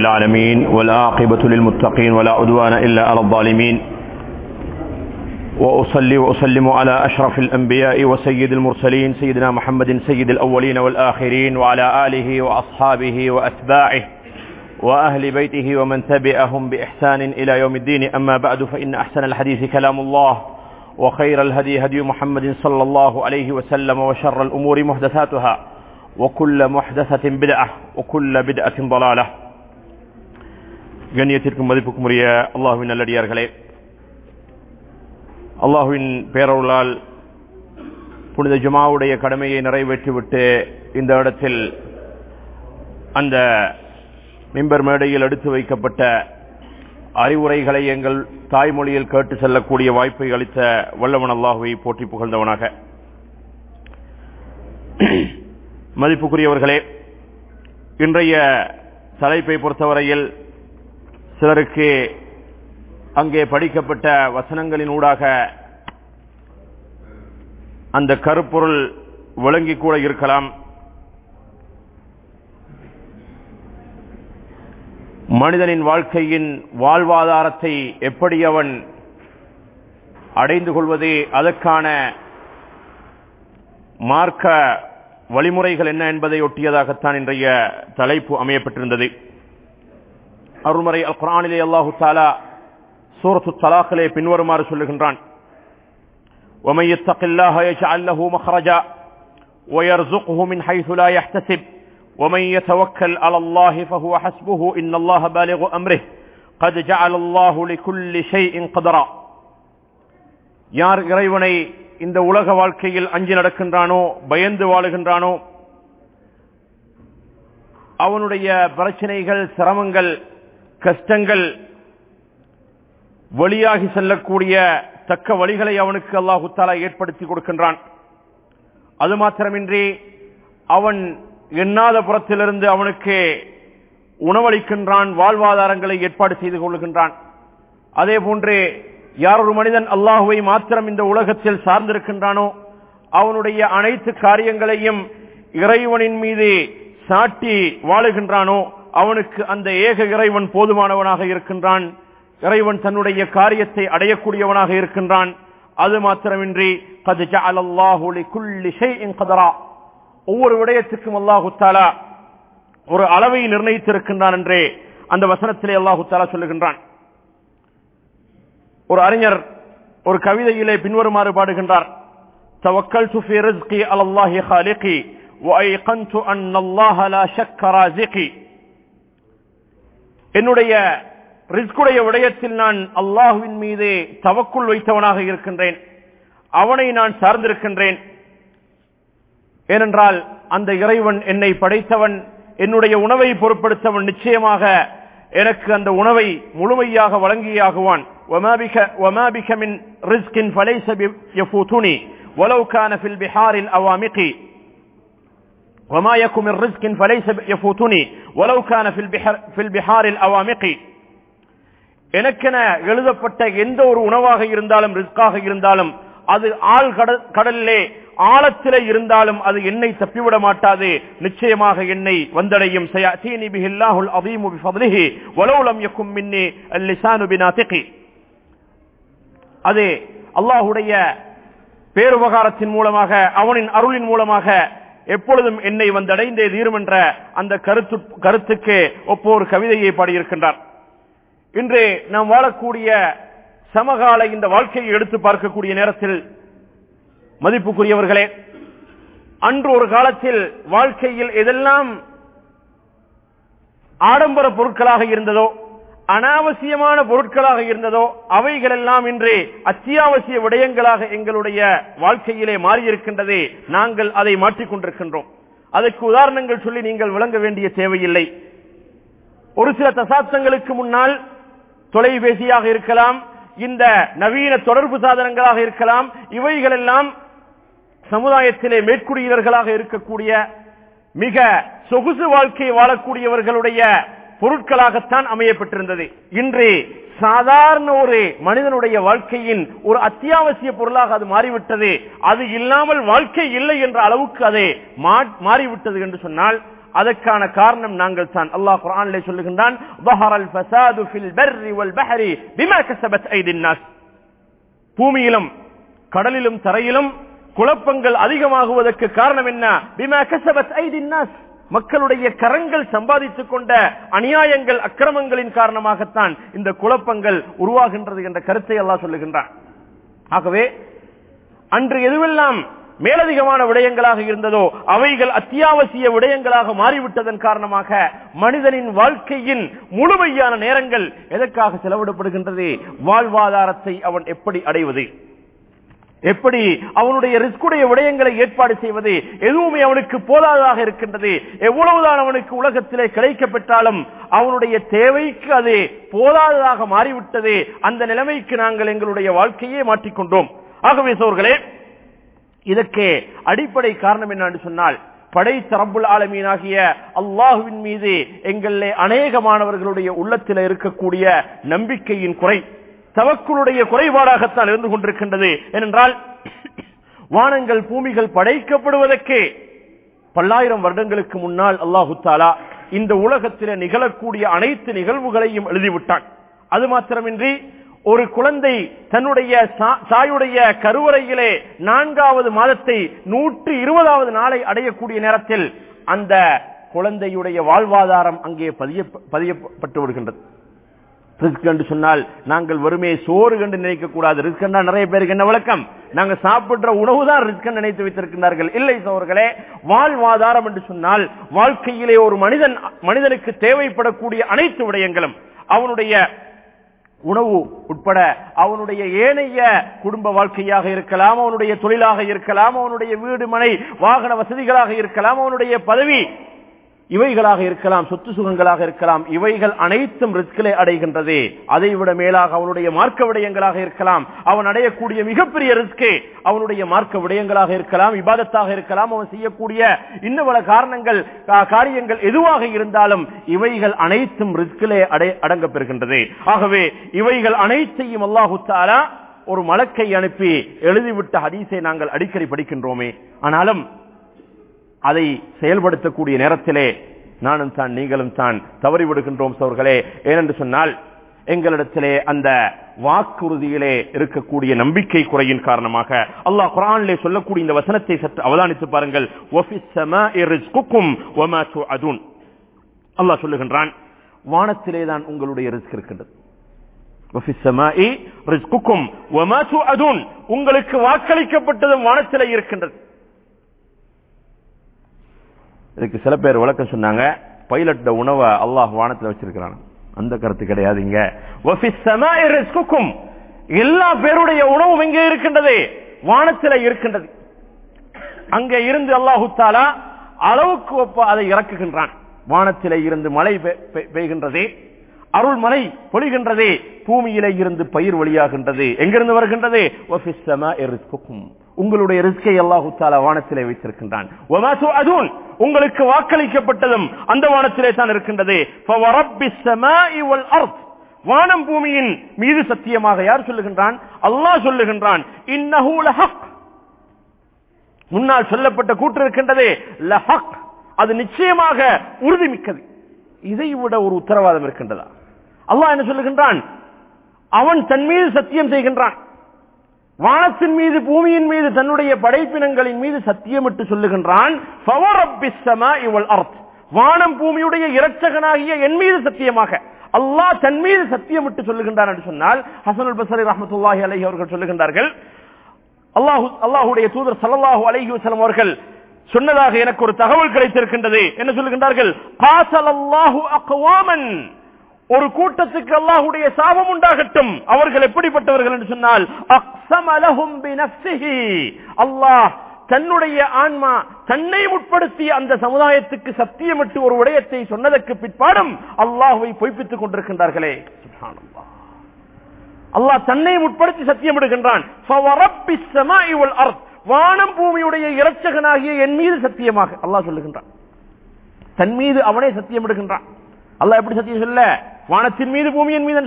العالمين والعاقبة للمتقين ولا عدوان إلا على الظالمين وأصلي وأسلم على أشرف الأنبياء وسيد المرسلين سيدنا محمد سيد الأولين والآخرين وعلى آله وأصحابه وأتباعه وأهل بيته ومن تبعهم بإحسان إلى يوم الدين أما بعد فإن أحسن الحديث كلام الله وخير الهدي هدي محمد صلى الله عليه وسلم وشر الأمور محدثاتها وكل محدثة بدعة وكل بدعة ضلالة கண்ணியத்திற்கும் மதிப்புக்கும் உரிய அல்லாஹுவின் நல்லடியார்களே அல்லாஹுவின் பேரருளால் புனித ஜுமாவுடைய கடமையை நிறைவேற்றிவிட்டு இந்த இடத்தில் அந்த மிம்பர் மேடையில் எடுத்து வைக்கப்பட்ட அறிவுரைகளை எங்கள் தாய்மொழியில் கேட்டு செல்லக்கூடிய வாய்ப்பை அளித்த வல்லவன் அல்லாஹுவை போற்றி புகழ்ந்தவனாக மதிப்புக்குரியவர்களே இன்றைய தலைப்பை பொறுத்தவரையில் சிலருக்கு அங்கே படிக்கப்பட்ட வசனங்களின் ஊடாக அந்த கருப்பொருள் விளங்கி கூட இருக்கலாம் மனிதனின் வாழ்க்கையின் வாழ்வாதாரத்தை எப்படி அவன் அடைந்து கொள்வது அதற்கான மார்க்க வழிமுறைகள் என்ன என்பதை ஒட்டியதாகத்தான் இன்றைய தலைப்பு அமையப்பட்டிருந்தது அருள்முறை அல் குரானிலே அல்லாஹு தாலா சூரத்து தலாக்கிலே பின்வருமாறு சொல்லுகின்றான் ومن يتق الله يجعل له مخرجا ويرزقه من حيث لا يحتسب ومن يتوكل على الله فهو حسبه إن الله بالغ أمره قد جعل الله لكل شيء قدرا யார் இறைவனை இந்த உலக வாழ்க்கையில் அஞ்சு நடக்கின்றானோ பயந்து வாழுகின்றானோ அவனுடைய பிரச்சனைகள் சிரமங்கள் கஷ்டங்கள் வழியாகி செல்லக்கூடிய தக்க வழிகளை அவனுக்கு அல்லாஹு தாலா ஏற்படுத்தி கொடுக்கின்றான் அது மாத்திரமின்றி அவன் எண்ணாத புறத்திலிருந்து அவனுக்கு உணவளிக்கின்றான் வாழ்வாதாரங்களை ஏற்பாடு செய்து கொள்கின்றான் அதே போன்று யார் ஒரு மனிதன் அல்லாஹுவை மாத்திரம் இந்த உலகத்தில் சார்ந்திருக்கின்றானோ அவனுடைய அனைத்து காரியங்களையும் இறைவனின் மீது சாட்டி வாழுகின்றானோ அவனுக்கு அந்த ஏக இறைவன் போதுமானவனாக இருக்கின்றான் இறைவன் தன்னுடைய காரியத்தை அடையக்கூடியவனாக இருக்கின்றான் அது மாத்திரமின்றி ஒவ்வொரு விடயத்துக்கும் அல்லாஹு தாலா ஒரு அளவை நிர்ணயித்திருக்கின்றான் என்றே அந்த வசனத்திலே அல்லாஹு தாலா சொல்லுகின்றான் ஒரு அறிஞர் ஒரு கவிதையிலே பின்வருமாறு பாடுகின்றார் توكلت في رزقي على الله خالقي وأيقنت أن الله لا شك رازقي என்னுடைய ரிஸ்குடைய விடயத்தில் நான் அல்லாஹுவின் மீது தவக்குள் வைத்தவனாக இருக்கின்றேன் அவனை நான் சார்ந்திருக்கின்றேன் ஏனென்றால் அந்த இறைவன் என்னை படைத்தவன் என்னுடைய உணவை பொருட்படுத்தவன் நிச்சயமாக எனக்கு அந்த உணவை முழுமையாக வழங்கியாகுவான் وما بك من رزق فليس يفوتني ولو كان في البحار الأوامق وما يكن من رزق فليس يفوتني ولو كان في البحر في البحار الأوامق எனக்கென எழுதப்பட்ட எந்த ஒரு உணவாக இருந்தாலும் ரிஸ்காக இருந்தாலும் அது ஆள் கடலிலே ஆழத்திலே இருந்தாலும் அது என்னை தப்பிவிட மாட்டாது நிச்சயமாக என்னை வந்தடையும் அது அல்லாஹுடைய பேருபகாரத்தின் மூலமாக அவனின் அருளின் மூலமாக எப்பொழுதும் என்னை வந்தடைந்தே தீரும் என்ற அந்த கருத்து கருத்துக்கு ஒப்போர் கவிதையை பாடியிருக்கின்றார் இன்று நாம் வாழக்கூடிய சமகால இந்த வாழ்க்கையை எடுத்து பார்க்கக்கூடிய நேரத்தில் மதிப்புக்குரியவர்களே அன்று ஒரு காலத்தில் வாழ்க்கையில் எதெல்லாம் ஆடம்பர பொருட்களாக இருந்ததோ அனாவசியமான பொருட்களாக இருந்ததோ அவைகளெல்லாம் இன்று அத்தியாவசிய விடயங்களாக எங்களுடைய வாழ்க்கையிலே மாறியிருக்கின்றது நாங்கள் அதை மாற்றிக்கொண்டிருக்கின்றோம் அதற்கு உதாரணங்கள் சொல்லி நீங்கள் விளங்க வேண்டிய தேவையில்லை ஒரு சில தசாப்தங்களுக்கு முன்னால் தொலைபேசியாக இருக்கலாம் இந்த நவீன தொடர்பு சாதனங்களாக இருக்கலாம் இவைகள் எல்லாம் சமுதாயத்திலே மேற்குடியினர்களாக இருக்கக்கூடிய மிக சொகுசு வாழ்க்கை வாழக்கூடியவர்களுடைய பொருட்களாகத்தான் அமையப்பட்டிருந்தது இன்று சாதாரண ஒரு மனிதனுடைய வாழ்க்கையின் ஒரு அத்தியாவசிய பொருளாக அது மாறிவிட்டது அது இல்லாமல் வாழ்க்கை இல்லை என்ற அளவுக்கு அது மா- மாறிவிட்டது என்று சொன்னால் அதற்கான காரணம் நாங்கள் தான் அல்லாஹ் குர்ஆனிலே சொல்லுகின்றான் ظهر الفساد في البر والبحر بما كسبت ايدي الناس பூமியிலும் கடலிலும் தரையிலும் குழப்பங்கள் அதிகமாகுவதற்கு காரணம் என்ன பிமா கசபத் ஐதி الناس மக்களுடைய கரங்கள் சம்பாதித்துக் கொண்ட அநியாயங்கள் அக்கிரமங்களின் காரணமாகத்தான் இந்த குழப்பங்கள் உருவாகின்றது என்ற கருத்தை அல்லாஹ் சொல்லுகின்றான் ஆகவே அன்று எதுவெல்லாம் மேலதிகமான விடயங்களாக இருந்ததோ அவைகள் அத்தியாவசிய விடயங்களாக மாறிவிட்டதன் காரணமாக மனிதனின் வாழ்க்கையின் முழுமையான நேரங்கள் எதற்காக செலவிடப்படுகின்றது வாழ்வாதாரத்தை அவன் எப்படி அடைவது எப்படி அவனுடைய ரிஸ்குடைய விடயங்களை ஏற்பாடு செய்வது எதுவுமே அவனுக்கு போதாததாக இருக்கின்றது எவ்வளவுதான் அவனுக்கு உலகத்திலே கிடைக்கப்பெற்றாலும் அவனுடைய தேவைக்கு அது போதாததாக மாறிவிட்டது அந்த நிலைமைக்கு நாங்கள் எங்களுடைய வாழ்க்கையே மாற்றிக்கொண்டோம் ஆகவே சோர்களே இதற்கு அடிப்படை காரணம் என்னன்னு சொன்னால் படை தரப்புல் ஆலமீனாகிய அல்லாஹுவின் மீது எங்களிலே அநேகமானவர்களுடைய உள்ளத்தில் இருக்கக்கூடிய நம்பிக்கையின் குறை தவக்குளுடைய குறைபாடாகத்தான் இருந்து கொண்டிருக்கின்றது ஏனென்றால் வானங்கள் பூமிகள் படைக்கப்படுவதற்கு பல்லாயிரம் வருடங்களுக்கு முன்னால் அல்லாஹு தாலா இந்த உலகத்தில் நிகழக்கூடிய அனைத்து நிகழ்வுகளையும் எழுதிவிட்டான் அது மாத்திரமின்றி ஒரு குழந்தை தன்னுடைய தாயுடைய கருவறையிலே நான்காவது மாதத்தை நூற்றி இருபதாவது நாளை அடையக்கூடிய நேரத்தில் அந்த குழந்தையுடைய வாழ்வாதாரம் அங்கே பதிய பதியப்பட்டு விடுகின்றது ரிஸ்க் என்று சொன்னால் நாங்கள் வெறுமே சோறு கண்டு நினைக்க கூடாது ரிஸ்க் நிறைய பேருக்கு என்ன விளக்கம் நாங்க சாப்பிடுற உணவு தான் ரிஸ்க் நினைத்து வைத்திருக்கிறார்கள் இல்லை சோர்களே வாழ்வாதாரம் என்று சொன்னால் வாழ்க்கையிலே ஒரு மனிதன் மனிதனுக்கு தேவைப்படக்கூடிய அனைத்து விடயங்களும் அவனுடைய உணவு உட்பட அவனுடைய ஏனைய குடும்ப வாழ்க்கையாக இருக்கலாம் அவனுடைய தொழிலாக இருக்கலாம் அவனுடைய வீடு மனை வாகன வசதிகளாக இருக்கலாம் அவனுடைய பதவி இவைகளாக இருக்கலாம் சொத்து சுகங்களாக இருக்கலாம் இவைகள் அனைத்தும் ரிஸ்கிலே அடைகின்றது அதை விட மேலாக அவனுடைய மார்க்க விடயங்களாக இருக்கலாம் அவன் அடையக்கூடிய மிகப்பெரிய ரிஸ்கே அவனுடைய மார்க்க விடயங்களாக இருக்கலாம் விவாதத்தாக இருக்கலாம் அவன் செய்யக்கூடிய இன்னும் பல காரணங்கள் காரியங்கள் எதுவாக இருந்தாலும் இவைகள் அனைத்தும் ரிஸ்கிலே அடை அடங்க பெறுகின்றது ஆகவே இவைகள் அனைத்தையும் அல்லாஹு தாலா ஒரு மலக்கை அனுப்பி எழுதிவிட்ட ஹதீஸை நாங்கள் அடிக்கடி படிக்கின்றோமே ஆனாலும் அதை செயல்படுத்தக்கூடிய நேரத்திலே நானும் தான் நீங்களும் தான் தவறிவிடுகின்றோம் சோர்களே ஏனென்று சொன்னால் எங்களிடத்திலே அந்த வாக்குறுதியிலே இருக்கக்கூடிய நம்பிக்கை குறையின் காரணமாக அல்லாஹ் குரானிலே சொல்லக்கூடிய இந்த வசனத்தை சற்று அவதானித்து பாருங்கள் அல்லாஹ் சொல்லுகின்றான் வானத்திலே தான் உங்களுடைய ரிஸ்க் இருக்கின்றது உங்களுக்கு வாக்களிக்கப்பட்டதும் வானத்திலே இருக்கின்றது இதுக்கு சில பேர் விளக்கம் சொன்னாங்க பைலட் உணவை அல்லாஹ் வானத்தில் வச்சிருக்கிறான் அந்த கருத்து கிடையாதுங்க எல்லா பேருடைய உணவும் எங்கே இருக்கின்றது வானத்தில் இருக்கின்றது அங்கே இருந்து அல்லாஹு தாலா அளவுக்கு ஒப்ப அதை இறக்குகின்றான் வானத்திலே இருந்து மழை பெய்கின்றது அருள் மழை பொழிகின்றது பூமியிலே இருந்து பயிர் வழியாகின்றது எங்கிருந்து வருகின்றது உங்களுடைய ரிஸ்கை அல்லாஹு தாலா வானத்திலே வைத்திருக்கின்றான் உங்களுக்கு வாக்களிக்கப்பட்டதும் அந்த வானத்திலே தான் இருக்கின்றது வானம் பூமியின் மீது சத்தியமாக யார் சொல்லுகின்றான் அல்லாஹ் சொல்லுகின்றான் முன்னால் சொல்லப்பட்ட கூற்று இருக்கின்றது அது நிச்சயமாக உறுதிமிக்கது இதை விட ஒரு உத்தரவாதம் இருக்கின்றதா அல்லாஹ் என்ன சொல்லுகின்றான் அவன் தன் மீது சத்தியம் செய்கின்றான் வானத்தின் மீது பூமியின் மீது தன்னுடைய படைப்பினங்களின் மீது சத்தியமிட்டு சொல்லுகின்றான் வானம் பூமியுடைய இரட்சகனாகிய என் மீது சத்தியமாக அல்லாஹ் தன் மீது சத்தியமிட்டு சொல்லுகின்றான் என்று சொன்னால் ஹசனுல் பசரி ரஹமத்துல்லாஹி அலஹி அவர்கள் சொல்லுகின்றார்கள் அல்லாஹு அல்லாஹுடைய தூதர் சல்லாஹூ அலஹி வசலம் அவர்கள் சொன்னதாக எனக்கு ஒரு தகவல் கிடைத்திருக்கின்றது என்ன சொல்லுகின்றார்கள் ஒரு கூட்டத்துக்கு அல்லாஹுடைய சாபம் உண்டாகட்டும் அவர்கள் எப்படிப்பட்டவர்கள் என்று சொன்னால் அல்லாஹ் தன்னுடைய ஆன்மா தன்னை முற்படுத்தி அந்த சமுதாயத்துக்கு சத்தியமிட்டு ஒரு விடயத்தை சொன்னதற்கு பிற்பாடும் அல்லாஹுவை பொய்ப்பித்துக் கொண்டிருக்கின்றார்களே அல்லாஹ் தன்னை முற்படுத்தி சத்தியமிடுகின்றான் வானம் பூமியுடைய இரட்சகனாகிய என் மீது சத்தியமாக அல்லாஹ் சொல்லுகின்றான் தன் மீது அவனே சத்தியமிடுகின்றான் அல்லாஹ் எப்படி சத்தியம் சொல்ல வானத்தின் மீது பூமியின் மீது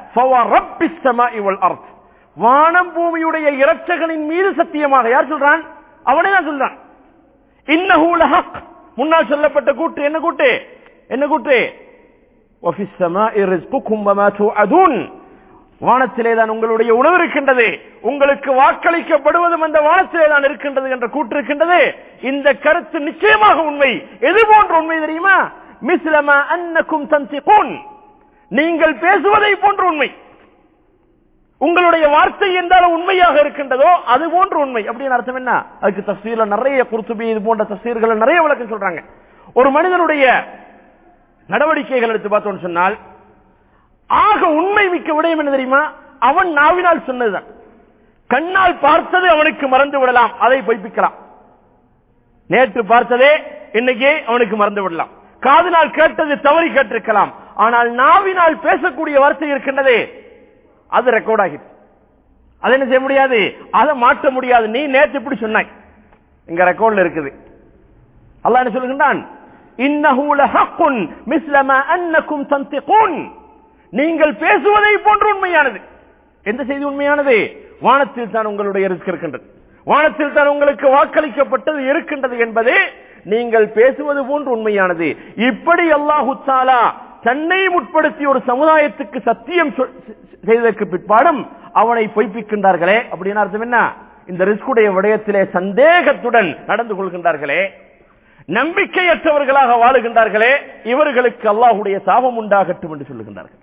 சொல்ல வானம் பூமியுடைய இரட்சகனின் மீது சத்தியமாக யார் சொல்றான் அவனே தான் சொல்றான் முன்னால் சொல்லப்பட்ட கூட்டு என்ன கூட்டு என்ன கூட்டு وَفِي السَّمَاءِ رِزْقُكُمْ وَمَا تُوعَدُونَ வானத்திலே தான் உங்களுடைய உணவு இருக்கின்றது உங்களுக்கு வாக்களிக்கப்படுவதும் அந்த வானத்திலே தான் இருக்கின்றது என்ற கூற்று இருக்கின்றது இந்த கருத்து நிச்சயமாக உண்மை எது போன்ற உண்மை தெரியுமா மிஸ்லமா அன்னக்கும் தன்சிகூன் நீங்கள் பேசுவதை போன்ற உண்மை உங்களுடைய வார்த்தை எந்தாலும் உண்மையாக இருக்கின்றதோ அது போன்ற உண்மை அப்படின்னு அர்த்தம் என்ன அதுக்கு தஸ்தீர்ல நிறைய குருத்துபி இது போன்ற தஸ்தீர்களை நிறைய விளக்கம் சொல்றாங்க ஒரு மனிதனுடைய நடவடிக்கைகள் எடுத்து பார்த்தோம்னு சொன்னால் ஆக உண்மை மிக்க விடயம் என்ன தெரியுமா அவன் நாவினால் சொன்னதுதான் கண்ணால் பார்த்தது அவனுக்கு மறந்து விடலாம் அதை பொய்ப்பிக்கலாம் நேற்று பார்த்ததே இன்னைக்கே அவனுக்கு மறந்து விடலாம் காதினால் கேட்டது தவறி கேட்டிருக்கலாம் ஆனால் நாவினால் பேசக்கூடிய வார்த்தை இருக்கின்றதே அது ரெக்கார்ட் ஆகிட்டு அது என்ன செய்ய முடியாது அதை மாற்ற முடியாது நீ நேற்று இப்படி சொன்னாய் இங்க ரெக்கார்ட்ல இருக்குது அல்லாஹ் என்ன சொல்லுகின்றான் இன்னஹு லஹக்குன் மிஸ்லமா அன்னக்கும் தன்திகூன் நீங்கள் பேசுவதை போன்று உண்மையானது எந்த செய்தி உண்மையானது வானத்தில் தான் உங்களுடைய ரிஸ்க் இருக்கின்றது வானத்தில் தான் உங்களுக்கு வாக்களிக்கப்பட்டது இருக்கின்றது என்பது நீங்கள் பேசுவது போன்று உண்மையானது இப்படி அல்லாஹு தாலா தன்னை முற்படுத்தி ஒரு சமுதாயத்துக்கு சத்தியம் சொல்- செய்ததற்கு பிற்பாடும் அவனை பொய்ப்பிக்கின்றார்களே அப்படின்னு அர்த்தம் என்ன இந்த ரிஸ்குடைய விடயத்திலே சந்தேகத்துடன் நடந்து கொள்கின்றார்களே நம்பிக்கையற்றவர்களாக வாழுகின்றார்களே இவர்களுக்கு அல்லாஹுடைய சாபம் உண்டாகட்டும் என்று சொல்லுகின்றார்கள்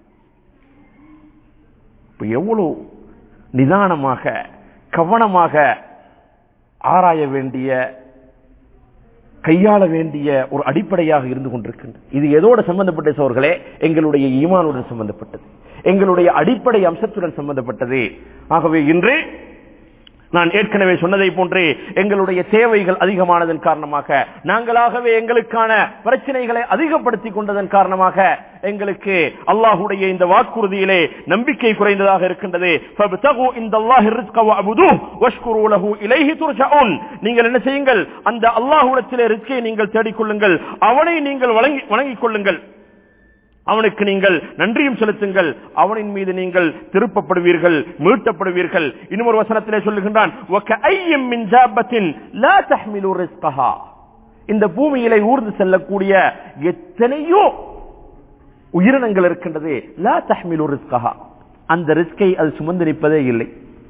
இப்ப எவ்வளவு நிதானமாக கவனமாக ஆராய வேண்டிய கையாள வேண்டிய ஒரு அடிப்படையாக இருந்து கொண்டிருக்கின்றது இது எதோட சம்பந்தப்பட்ட சோர்களே எங்களுடைய ஈமானுடன் சம்பந்தப்பட்டது எங்களுடைய அடிப்படை அம்சத்துடன் சம்பந்தப்பட்டது ஆகவே இன்று நான் ஏற்கனவே சொன்னதை போன்று எங்களுடைய தேவைகள் அதிகமானதன் காரணமாக நாங்களாகவே எங்களுக்கான பிரச்சனைகளை அதிகப்படுத்திக் கொண்டதன் காரணமாக எங்களுக்கு அல்லாஹுடைய இந்த வாக்குறுதியிலே நம்பிக்கை குறைந்ததாக இருக்கின்றது فَابْتَغُوا عِندَ اللَّهِ الرِّزْقَ وَاعْبُدُوهُ وَاشْكُرُوا لَهُ إِلَيْهِ تُرْجَعُونَ நீங்கள் என்ன செய்யுங்கள் அந்த அல்லாஹ்விடத்திலே ரிஸ்கை நீங்கள் தேடிக்கொள்ளுங்கள் அவனை நீங்கள் வழங்கி வணங்கிக் கொள்ளுங்கள் அவனுக்கு நீங்கள் நன்றியும் செலுத்துங்கள் அவனின் மீது நீங்கள் திருப்பப்படுவீர்கள் மீட்டப்படுவீர்கள் இன்னொரு வசனத்திலே சொல்லுகின்றான் وَكَأَيٍّ مِّن دَابَّةٍ لَا تَحْمِلُ رِزْقَهَا இந்த பூமியிலே ஊர்ந்து செல்லக்கூடிய எத்தனையோ உயிரினங்கள் இருக்கின்றது லா தஹ்மிலு ரிஸ்கஹா அந்த ரிஸ்கை அது சுமந்து நிற்பதே இல்லை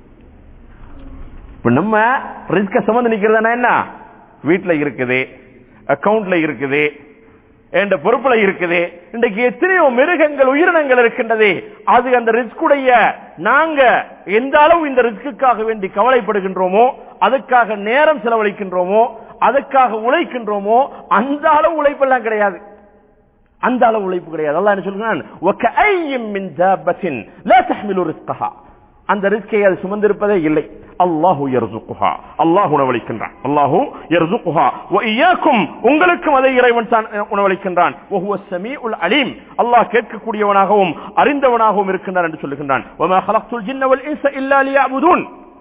இப்ப நம்ம ரிஸ்க சுமந்து நிக்கிறதுனா என்ன வீட்டுல இருக்குது அக்கவுண்ட்ல இருக்குது என்ற பொறுப்புல இருக்குது இன்றைக்கு எத்தனையோ மிருகங்கள் உயிரினங்கள் இருக்கின்றது அது அந்த ரிஸ்குடைய நாங்க எந்த அளவு இந்த ரிஸ்க்குக்காக வேண்டி கவலைப்படுகின்றோமோ அதுக்காக நேரம் செலவழிக்கின்றோமோ அதுக்காக உழைக்கின்றோமோ அந்த அளவு உழைப்பெல்லாம் கிடையாது அந்த அளவு உழைப்பு கிடையாது அல்லாஹ் என்ன சொல்கிறான் وَكَأَيٍّ مِّن دَابَّةٍ لَا تَحْمِلُ رِزْقَهَا அந்த ரிஸ்கை அது சுமந்திருப்பதே இல்லை அல்லாஹு யர்சுக்குஹா அல்லாஹ் உணவளிக்கின்றான் அல்லாஹு யர்சுக்குஹா வஇய்யாக்கும் உங்களுக்கும் அதை இறைவன் தான் உணவளிக்கின்றான் வஹுவ ஸமீஉல் அலீம் அல்லாஹ் கேட்கக்கூடியவனாகவும் அறிந்தவனாகவும் இருக்கின்றான் என்று சொல்லுகின்றான் வமா خلقtul ஜின்ன வல் இன்ஸ இல்லா லியஅபுதூன்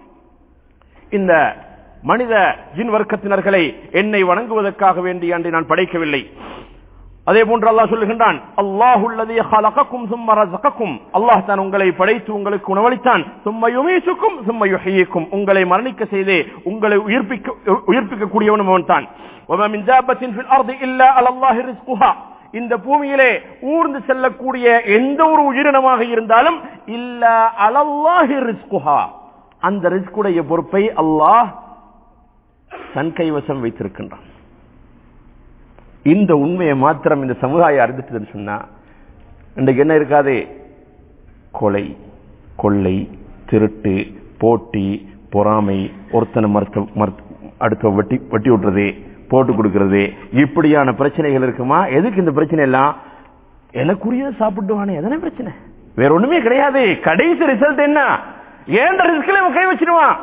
இந்த மனித ஜின் வர்க்கத்தினர்களை என்னை வணங்குவதற்காக வேண்டி அன்று நான் படைக்கவில்லை அதே போன்று அல்லாஹ் சொல்லுகின்றான் அல்லாஹுல்லதி ஹலகக்கும் சும்ம ரஸகக்கும் அல்லாஹ் தான் உங்களை படைத்து உங்களுக்கு உணவளித்தான் சும்ம யுமீசுக்கும் சும்ம யுஹ்யீக்கும் உங்களை மரணிக்க செய்து உங்களை உயிர்ப்பிக்க உயிர்ப்பிக்க கூடியவனும் அவன் தான் وما من دابة في الأرض إلا على الله رزقها இந்த பூமியிலே ஊர்ந்து செல்லக்கூடிய எந்த ஒரு உயிரினமாக இருந்தாலும் இல்ல அலல்லாஹி ரிஸ்குஹா அந்த ரிஸ்குடைய பொறுப்பை அல்லாஹ் தன் கைவசம் வைத்திருக்கின்றான் இந்த உண்மையை மாத்திரம் இந்த சமுதாயம் அறிந்துட்டுன்னு சொன்னா இன்றைக்கு என்ன இருக்காது கொலை கொள்ளை திருட்டு போட்டி பொறாமை ஒருத்தனை மறுத்த மறுத்த- அடுத்த வட்டி வட்டி விட்டுறது போட்டு கொடுக்கிறது இப்படியான பிரச்சனைகள் இருக்குமா எதுக்கு இந்த பிரச்சனை எல்லாம் எனக்குரியதை சாப்பிட்டுவானே எதனை பிரச்சனை வேற ஒண்ணுமே கிடையாது கடைசி ரிசல்ட் என்ன ஏன் ரிஸ்க்ல இவன் கை வச்சிருவான்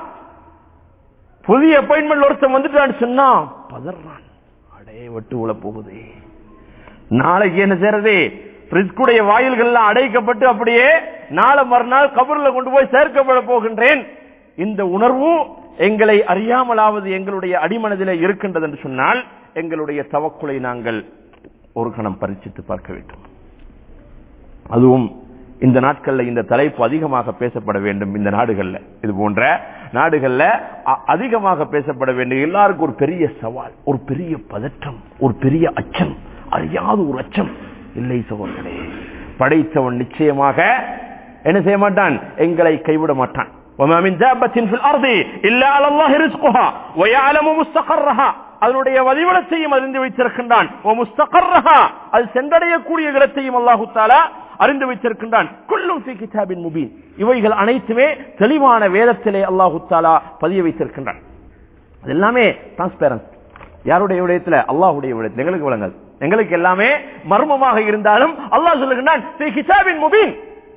புதிய அப்பாயின்மெண்ட் ஒருத்தன் வந்துட்டான்னு சொன்னா பதறான் அடே விட்டு உள்ள போகுது நாளைக்கு என்ன செய்யறது ரிஸ்குடைய வாயில்கள்லாம் அடைக்கப்பட்டு அப்படியே நாளை மறுநாள் கபர்ல கொண்டு போய் சேர்க்கப்பட போகின்றேன் இந்த உணர்வு எங்களை அறியாமலாவது எங்களுடைய அடிமனதிலே இருக்கின்றது என்று சொன்னால் எங்களுடைய தவக்குலை நாங்கள் ஒரு கணம் பரிசித்து பார்க்க வேண்டும் அதுவும் இந்த நாட்கள்ல இந்த தலைப்பு அதிகமாக பேசப்பட வேண்டும் இந்த நாடுகள்ல இது போன்ற நாடுகள்ல அ- அதிகமாக பேசப்பட வேண்டும் எல்லாருக்கும் ஒரு பெரிய சவால் ஒரு பெரிய பதற்றம் ஒரு பெரிய அச்சம் அறியாத ஒரு அச்சம் இல்லை சகோதரனே படைத்தவன் நிச்சயமாக என்ன செய்ய மாட்டான் எங்களை கைவிட மாட்டான் وما من دابة في الأرض إلا على الله رزقها ويعلم مستقرها அதனுடைய வதிவிடத்தையும் அறிந்து வைத்திருக்கின்றான் ஓ முஸ்தகர்ரஹா அது சென்றடையக்கூடிய இடத்தையும் அல்லாஹு தாலா அறிந்து வைத்திருக்கின்றான் குல்லும் ஃபீ கிதாபின் முபீன் இவைகள் அனைத்துமே தெளிவான வேதத்திலே அல்லாஹு தாலா பதிய வைத்திருக்கின்றான் அது எல்லாமே டிரான்ஸ்பேரன்ஸ் யாருடைய விடயத்துல அல்லாஹுடைய விடயத்தில் எங்களுக்கு விளங்காது எங்களுக்கு எல்லாமே மர்மமாக இருந்தாலும் அல்லாஹ் சொல்லுகின்றான் "ஃபீ கிதாபின் முபீன்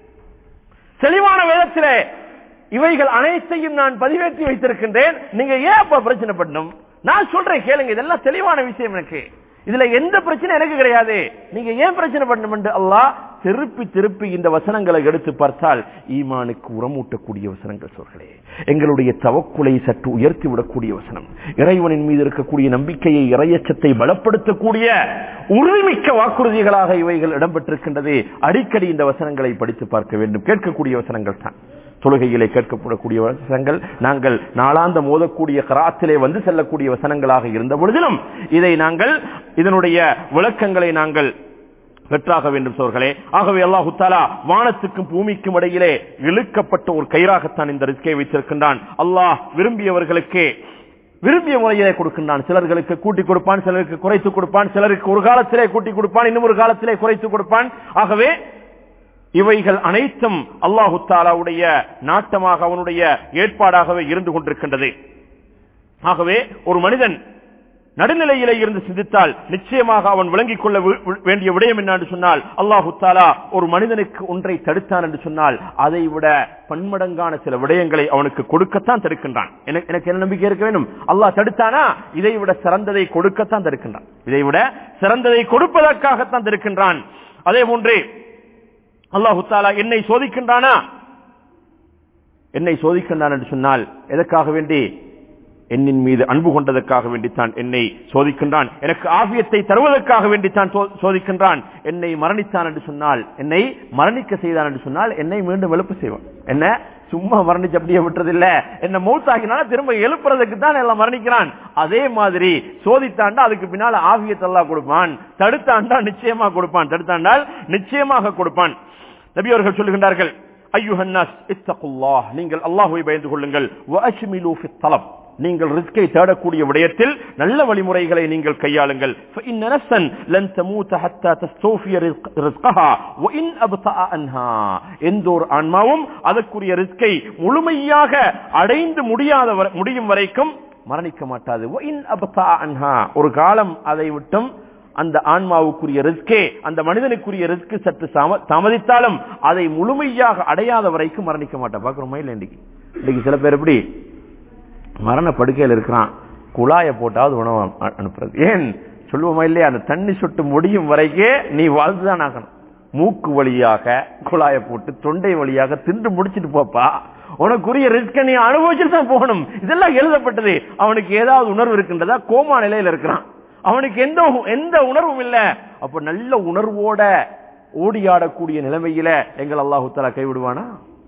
தெளிவான வேதத்திலே இவைகள் அனைத்தையும் நான் பதிவேற்றி வைத்திருக்கின்றேன் நீங்க ஏன் அப்ப பிரச்சனை பண்ணணும் நான் சொல்றேன் கேளுங்க இதெல்லாம் தெளிவான விஷயம் எனக்கு இதுல எந்த பிரச்சனை எனக்கு கிடையாது நீங்க ஏன் பிரச்சனை பண்ணணும் என்று அல்லாஹ் திருப்பி திருப்பி இந்த வசனங்களை எடுத்து பார்த்தால் ஈமானுக்கு உரமூட்டக்கூடிய வசனங்கள் சொல்களே எங்களுடைய தவக்குலை சற்று உயர்த்தி விடக்கூடிய வசனம் இறைவனின் மீது இருக்கக்கூடிய நம்பிக்கையை இறையச்சத்தை பலப்படுத்தக்கூடிய உறுதிமிக்க வாக்குறுதிகளாக இவைகள் இடம்பெற்றிருக்கின்றது அடிக்கடி இந்த வசனங்களை படித்து பார்க்க வேண்டும் கேட்கக்கூடிய வசனங்கள் தான் தொழுகையிலே கேட்கப்படக்கூடிய வசனங்கள் நாங்கள் நாளாந்த மோதக்கூடிய கராத்திலே வந்து செல்லக்கூடிய வசனங்களாக இருந்த பொழுதிலும் இதை நாங்கள் இதனுடைய விளக்கங்களை நாங்கள் பெற்றாக வேண்டும் சோர்களே ஆகவே அல்லாஹு தாலா வானத்துக்கும் பூமிக்கும் இடையிலே இழுக்கப்பட்ட ஒரு கயிறாகத்தான் இந்த ரிஸ்கை வைத்திருக்கின்றான் அல்லாஹ் விரும்பியவர்களுக்கு விரும்பிய முறையிலே கொடுக்கின்றான் சிலர்களுக்கு கூட்டி கொடுப்பான் சிலருக்கு குறைத்து கொடுப்பான் சிலருக்கு ஒரு காலத்திலே கூட்டி கொடுப்பான் இன்னும் ஒரு காலத்திலே குறைத்து கொடுப்பான் ஆகவே இவைகள் அனைத்தும் அல்லாஹு தாலாவுடைய நாட்டமாக அவனுடைய ஏற்பாடாகவே இருந்து கொண்டிருக்கின்றது ஆகவே ஒரு மனிதன் நடுநிலையிலே இருந்து சிந்தித்தால் நிச்சயமாக அவன் விளங்கிக் கொள்ள வி- வி- வேண்டிய விடயம் என்னன்னு சொன்னால் அல்லாஹு தாலா ஒரு மனிதனுக்கு ஒன்றை தடுத்தான் என்று சொன்னால் அதை விட பன்மடங்கான சில விடயங்களை அவனுக்கு கொடுக்கத்தான் தடுக்கின்றான் எனக்கு எனக்கு என்ன நம்பிக்கை இருக்க வேண்டும் அல்லாஹ் தடுத்தானா இதை விட சிறந்ததை கொடுக்கத்தான் தடுக்கின்றான் இதை விட சிறந்ததை கொடுப்பதற்காகத்தான் தடுக்கின்றான் அதே போன்றே அல்லாஹு தாலா என்னை சோதிக்கின்றானா என்னை சோதிக்கின்றான் என்று சொன்னால் எதற்காக வேண்டி என்னின் மீது அன்பு கொண்டதற்காக வேண்டித்தான் என்னை சோதிக்கின்றான் எனக்கு ஆபியத்தை தருவதற்காக வேண்டித்தான் சோ- சோதிக்கின்றான் என்னை மரணித்தான் என்று சொன்னால் என்னை மரணிக்க செய்தான் என்று சொன்னால் என்னை மீண்டும் எழுப்பு செய்வான் என்ன சும்மா மரணிச்சு அப்படியே விட்டுறதில்ல என்ன மௌத்தாக்கினால திரும்ப எழுப்புறதுக்கு தான் எல்லாம் மரணிக்கிறான் அதே மாதிரி சோதித்தாண்டா அதுக்கு பின்னால ஆபியத்தெல்லாம் கொடுப்பான் தடுத்தாண்டா நிச்சயமா கொடுப்பான் தடுத்தாண்டால் நிச்சயமாக கொடுப்பான் நபி அவர்கள் சொல்லுகின்றார்கள் ஐயுஹன்னாஸ் இத்தகுல்லாஹ் நீங்கள் அல்லாஹ்வை பயந்து கொள்ளுங்கள் வஅஜ்மிலு ஃபித் தலப் நீங்கள் ரிஸ்கை தேடக்கூடிய விடயத்தில் நல்ல வழிமுறைகளை நீங்கள் கையாளுங்கள் فإن نفسا لن تموت حتى تستوفي رزق- رزقها وإن أبطأ عنها எந்த ஒரு ஆன்மாவும் அதற்குரிய ரிஸ்கை முழுமையாக அடைந்து முடியாத வரை- முடியும் வரைக்கும் மரணிக்க மாட்டாது وإن أبطأ عنها ஒரு காலம் அதை விட்டும் அந்த ஆன்மாவுக்குரிய ரிஸ்கே அந்த மனிதனுக்குரிய ரிஸ்க் சற்று தாம- தாமதித்தாலும் அதை முழுமையாக அடையாத வரைக்கும் மரணிக்க மாட்டான் பாக்குறோமா இல்ல இன்னைக்கு இன்னைக்கு சில பேர் எப்படி மரண படுக்கையில் இருக்கிறான் குழாய போட்டாவது உணவு அ- அனுப்புறது ஏன் சொல்லுவோமா இல்லையா அந்த தண்ணி சொட்டு முடியும் வரைக்கே நீ வாழ்ந்துதான் ஆகணும் மூக்கு வழியாக குழாய போட்டு தொண்டை வழியாக தின்று முடிச்சிட்டு போப்பா உனக்குரிய ரிஸ்க நீ அனுபவிச்சுட்டு தான் போகணும் இதெல்லாம் எழுதப்பட்டது அவனுக்கு ஏதாவது உணர்வு இருக்கின்றதா கோமா நிலையில இருக்கிறான் அவனுக்கு எந்த எந்த உணர்வும் இல்ல அப்ப நல்ல உணர்வோட ஓடியாடக்கூடிய நிலைமையில எங்கள் அல்லாஹு தலா கைவிடுவானா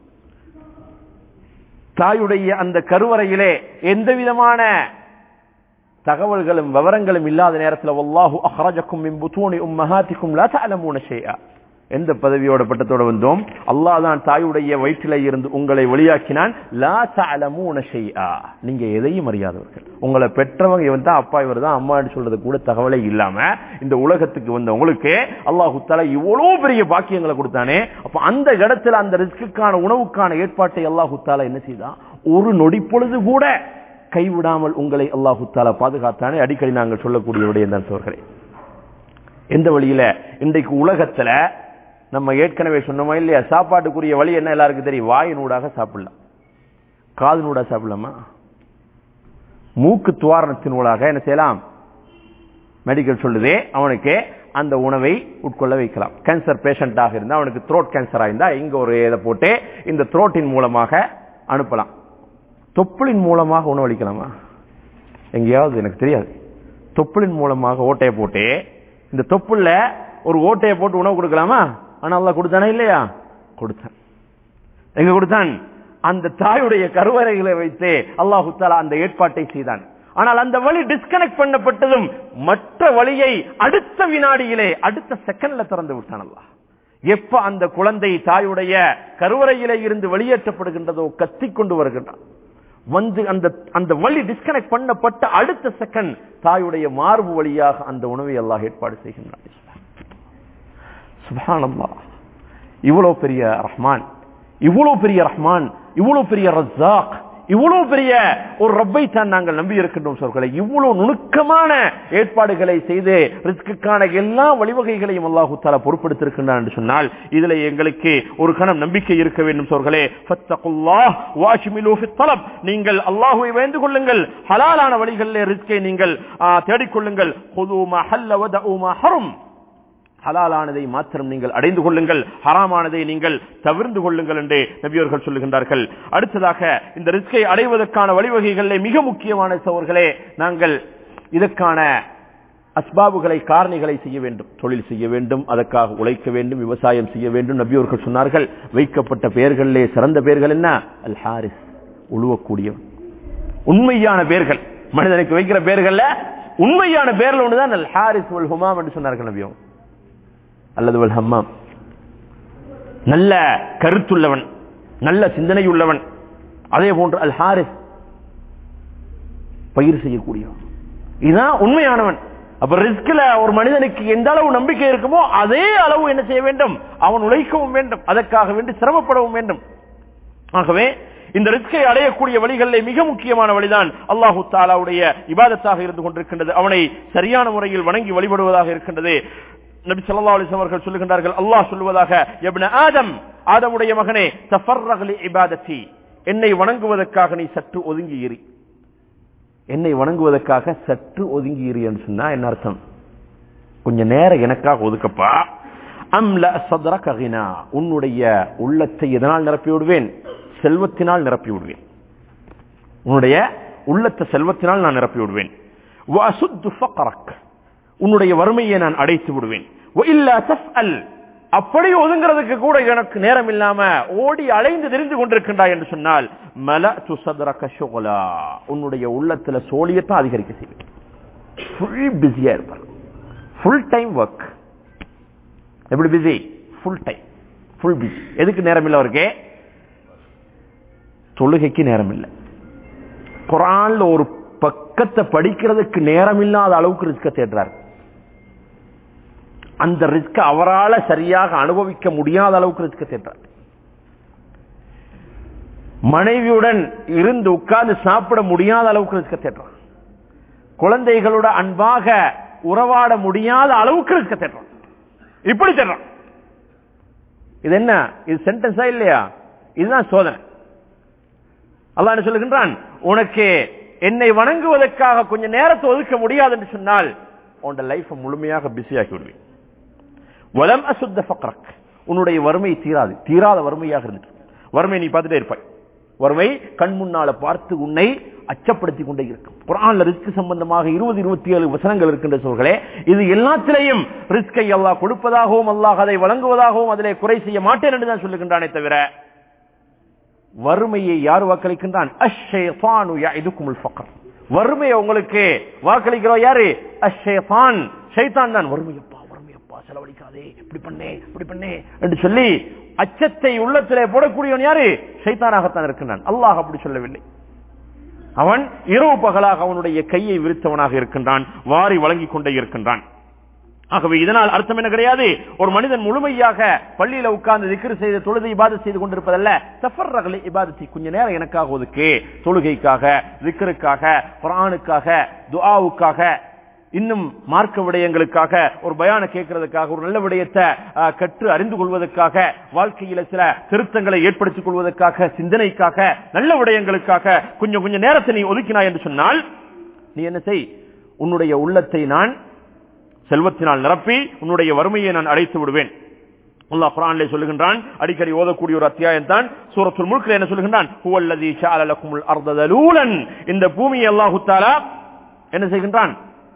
தாயுடைய அந்த கருவறையிலே எந்த விதமான தகவல்களும் விவரங்களும் இல்லாத நேரத்தில் வல்லாஹு அஹ்ரஜக்கும் மின் புத்தூனி உம்மஹாத்திக்கும் லா தஅலமூன ஷைஆ எந்த பதவியோட பட்டத்தோட வந்தோம் அல்லாஹ் தான் தாயுடைய வயிற்றிலே இருந்து உங்களை வெளியாக்கினான் லா தஅலமூன ஷைஆ நீங்க எதையும் அறியாதவர்கள் உங்களை பெற்றவங்க இவன் தான் அப்பா இவர் தான் அம்மான்னு சொல்றது கூட தகவலே இல்லாம இந்த உலகத்துக்கு வந்தவங்களுக்கு அல்லாஹு தஆலா இவ்வளவு பெரிய பாக்கியங்களை கொடுத்தானே அப்ப அந்த இடத்துல அந்த ரிஸ்க்குக்கான உணவுக்கான ஏற்பாட்டை அல்லாஹு தஆலா என்ன செய்தான் ஒரு நொடி பொழுது கூட கைவிடாமல் உங்களை அல்லாஹு தாலா பாதுகாத்தானே அடிக்கடி நாங்கள் சொல்லக்கூடிய விடயம் தான் சோர்களே எந்த வழியில இன்றைக்கு உலகத்துல நம்ம ஏற்கனவே சொன்னோமா இல்லையா சாப்பாட்டுக்குரிய வழி என்ன எல்லாருக்கும் தெரியும் வாயினூடாக சாப்பிடலாம் காதினூடாக சாப்பிடலாமா மூக்கு துவாரணத்தினூடாக என்ன செய்யலாம் மெடிக்கல் சொல்லுதே அவனுக்கு அந்த உணவை உட்கொள்ள வைக்கலாம் கேன்சர் பேஷண்டாக இருந்தா அவனுக்கு த்ரோட் கேன்சர் இருந்தா இங்க ஒரு இதை போட்டு இந்த த்ரோட்டின் மூலமாக அனுப்பலாம் தொப்புளின் மூலமாக உணவளிக்கலாமா எங்கேயாவது எனக்கு தெரியாது தொப்புளின் மூலமாக ஓட்டையை போட்டு இந்த தொப்புள்ள ஒரு ஓட்டையை போட்டு உணவு கொடுக்கலாமா ஆனா அல்லாஹ் கொடுத்தானே இல்லையா கொடுத்தான் எங்க கொடுத்தான் அந்த தாயுடைய கருவறைகளை வைத்து அல்லாஹு தாலா அந்த ஏற்பாட்டை செய்தான் ஆனால் அந்த வழி டிஸ்கனெக்ட் பண்ணப்பட்டதும் மற்ற வழியை அடுத்த வினாடியிலே அடுத்த செகண்ட்ல திறந்து விட்டான் அல்லாஹ் எப்ப அந்த குழந்தை தாயுடைய கருவறையிலே இருந்து வெளியேற்றப்படுகின்றதோ கத்திக் கொண்டு வருகின்றான் வந்து அந்த அந்த வழி டிஸ்கனெக்ட் பண்ணப்பட்ட அடுத்த செகண்ட் தாயுடைய மார்பு வழியாக அந்த உணவை அல்லாஹ் ஏற்பாடு செய்கின்றான் சுபானல்லா இவ்வளவு பெரிய ரஹ்மான் இவ்வளவு பெரிய ரஹ்மான் இவ்வளவு பெரிய ரஸாக் இவ்வளவு பெரிய ஒரு ரப்பை தான் நாங்கள் நம்பி இருக்கின்றோம் சொல்களை இவ்வளவு நுணுக்கமான ஏற்பாடுகளை செய்து ரிஸ்க்குக்கான எல்லா வழிவகைகளையும் அல்லாஹு தாலா பொறுப்படுத்திருக்கின்றான் என்று சொன்னால் இதுல எங்களுக்கு ஒரு கணம் நம்பிக்கை இருக்க வேண்டும் சொல்களே நீங்கள் அல்லாஹுவை வேண்டு கொள்ளுங்கள் ஹலாலான வழிகளில் ரிஸ்கை நீங்கள் தேடிக்கொள்ளுங்கள் ஹலாலானதை மாத்திரம் நீங்கள் அடைந்து கொள்ளுங்கள் ஹராமானதை நீங்கள் தவிர்ந்து கொள்ளுங்கள் என்று நபியவர்கள் சொல்லுகின்றார்கள் அடுத்ததாக இந்த ரிஸ்கை அடைவதற்கான வழிவகைகளில் மிக முக்கியமான சவர்களே நாங்கள் இதற்கான அஸ்பாபுகளை காரணிகளை செய்ய வேண்டும் தொழில் செய்ய வேண்டும் அதற்காக உழைக்க வேண்டும் விவசாயம் செய்ய வேண்டும் நபியோர்கள் சொன்னார்கள் வைக்கப்பட்ட பெயர்களிலே சிறந்த பெயர்கள் என்ன அல் ஹாரிஸ் உழுவக்கூடியவன் உண்மையான பெயர்கள் மனிதனுக்கு வைக்கிற பெயர்கள்ல உண்மையான பெயர்கள் ஒன்றுதான் அல் ஹாரிஸ் உல் ஹுமாம் என்று சொன்னார்கள் நபியும் அல்லது வல் ஹம்மாம் நல்ல கருத்துள்ளவன் நல்ல சிந்தனை உள்ளவன் அதே போன்று அல் ஹாரிஸ் பயிர் செய்யக்கூடியவன் இதுதான் உண்மையானவன் அப்ப ரிஸ்க்ல ஒரு மனிதனுக்கு எந்த அளவு நம்பிக்கை இருக்குமோ அதே அளவு என்ன செய்ய வேண்டும் அவன் உழைக்கவும் வேண்டும் அதற்காக வேண்டி சிரமப்படவும் வேண்டும் ஆகவே இந்த ரிஸ்கை அடையக்கூடிய வழிகளில் மிக முக்கியமான வழிதான் அல்லாஹு தாலாவுடைய இபாதத்தாக இருந்து கொண்டிருக்கின்றது அவனை சரியான முறையில் வணங்கி வழிபடுவதாக இருக்கின்றது நபி ஸல்லல்லாஹு அலைஹி அவர்கள் சொல்லுகின்றார்கள் அல்லாஹ் சொல்வதாக இப்னு ஆதம் ஆதமுடைய மகனே தஃபர்ரகலி இபாதத்தி என்னை வணங்குவதற்காக நீ சற்று ஒதுங்கி இரு என்னை வணங்குவதற்காக சற்று ஒதுங்கி இரு என்று சொன்னா என்ன அர்த்தம் கொஞ்ச நேரம் எனக்காக ஒதுக்கப்பா அம்ல சதரக கினா உன்னுடைய உள்ளத்தை எதனால் நிரப்பி விடுவேன் செல்வத்தினால் நிரப்பி விடுவேன் உன்னுடைய உள்ளத்தை செல்வத்தினால் நான் நிரப்பி விடுவேன் வஅசுத்து ஃபக்ரக் உன்னுடைய வறுமையை நான் அடைத்து விடுவேன் இல்லா தஃஅல் அப்படி ஒதுங்கிறதுக்கு கூட எனக்கு நேரம் இல்லாம ஓடி அலைந்து தெரிந்து கொண்டிருக்கின்றாய் என்று சொன்னால் மல துசதரக ஷுகலா உன்னுடைய உள்ளத்துல சோழியத்தான் அதிகரிக்க செய்வேன் ஃபுல் பிஸியா இருப்பார் ஃபுல் டைம் ஒர்க் எப்படி busy full time full busy எதுக்கு நேரம் இல்லை அவருக்கு தொழுகைக்கு நேரம் இல்லை குரான்ல ஒரு பக்கத்தை படிக்கிறதுக்கு நேரம் இல்லாத அளவுக்கு ரிஸ்க தேடுறாரு அந்த ரிஸ்க அவரால் சரியாக அனுபவிக்க முடியாத அளவுக்கு ரிஸ்க தேடுறார் மனைவியுடன் இருந்து உட்கார்ந்து சாப்பிட முடியாத அளவுக்கு ரிஸ்க தேடுறான் குழந்தைகளோட அன்பாக உறவாட முடியாத அளவுக்கு ரிஸ்க தேடுறான் இப்படி தேடுறான் இது என்ன இது சென்டென்ஸா இல்லையா இதுதான் சோதனை அல்லா என்ன சொல்லுகின்றான் உனக்கு என்னை வணங்குவதற்காக கொஞ்சம் நேரத்தை ஒதுக்க முடியாது என்று சொன்னால் உன் லைஃப் முழுமையாக பிஸியாக்கி விடுவேன் வலம் அசுத்த ஃபக்ரக் உன்னுடைய வறுமை தீராது தீராத வறுமையாக இருந்துட்டு வறுமை நீ பார்த்துட்டே இருப்பாய் வறுமை கண் முன்னால பார்த்து உன்னை அச்சப்படுத்தி கொண்டே இருக்கும் குரான்ல ரிஸ்க் சம்பந்தமாக இருபது இருபத்தி ஏழு வசனங்கள் இருக்கின்ற சொல்களே இது எல்லாத்திலையும் ரிஸ்கை அல்லாஹ் கொடுப்பதாகவும் அல்லாஹ் அதை வழங்குவதாகவும் அதிலே குறை செய்ய மாட்டேன் என்று தான் சொல்லுகின்றானே தவிர வறுமையை யார் வாக்களிக்கின்றான் வறுமையை உங்களுக்கு வாக்களிக்கிறோம் யாரு அஷேபான் ஷைத்தான் தான் வறுமையப்பா வறுமையப்பா செலவழிக்காதே இப்படி பண்ணே இப்படி பண்ணே என்று சொல்லி அச்சத்தை உள்ளத்திலே போடக்கூடியவன் யாரு ஷைத்தானாகத்தான் இருக்கின்றான் அல்லாஹ் அப்படி சொல்லவில்லை அவன் இரவு பகலாக அவனுடைய கையை விரித்தவனாக இருக்கின்றான் வாரி வழங்கிக் கொண்டே இருக்கின்றான் ஆகவே இதனால் அர்த்தம் என்ன கிடையாது ஒரு மனிதன் முழுமையாக பள்ளியில உட்கார்ந்து திக்ரு செய்து தொழுதை இபாதத் செய்து கொண்டிருப்பதல்ல சஃபர் ரகலை இபாதத்தை கொஞ்ச நேரம் எனக்காக ஒதுக்கு தொழுகைக்காக திக்கருக்காக குரானுக்காக துஆவுக்காக இன்னும் மார்க்க விடயங்களுக்காக ஒரு பயான கேட்கறதுக்காக ஒரு நல்ல விடயத்தை கற்று அறிந்து கொள்வதற்காக வாழ்க்கையில சில திருத்தங்களை ஏற்படுத்திக் கொள்வதற்காக சிந்தனைக்காக நல்ல விடயங்களுக்காக கொஞ்சம் கொஞ்சம் நேரத்தை நீ ஒதுக்கினாய் என்று சொன்னால் நீ என்ன செய் உன்னுடைய உள்ளத்தை நான் செல்வத்தினால் நிரப்பி உன்னுடைய வறுமையை நான் அழைத்து விடுவேன் அல்லாஹ் குரானிலே சொல்லுகின்றான் அடிக்கடி ஓதக்கூடிய ஒரு அத்தியாயம் தான் சூரத்துல் முல்கில் என்ன சொல்லுகின்றான் ஹுவல்லதி ஷாலலகுமுல் அர்தலூலன் இந்த பூமியை அல்லாஹு தஆலா என்ன செய்கின்றான்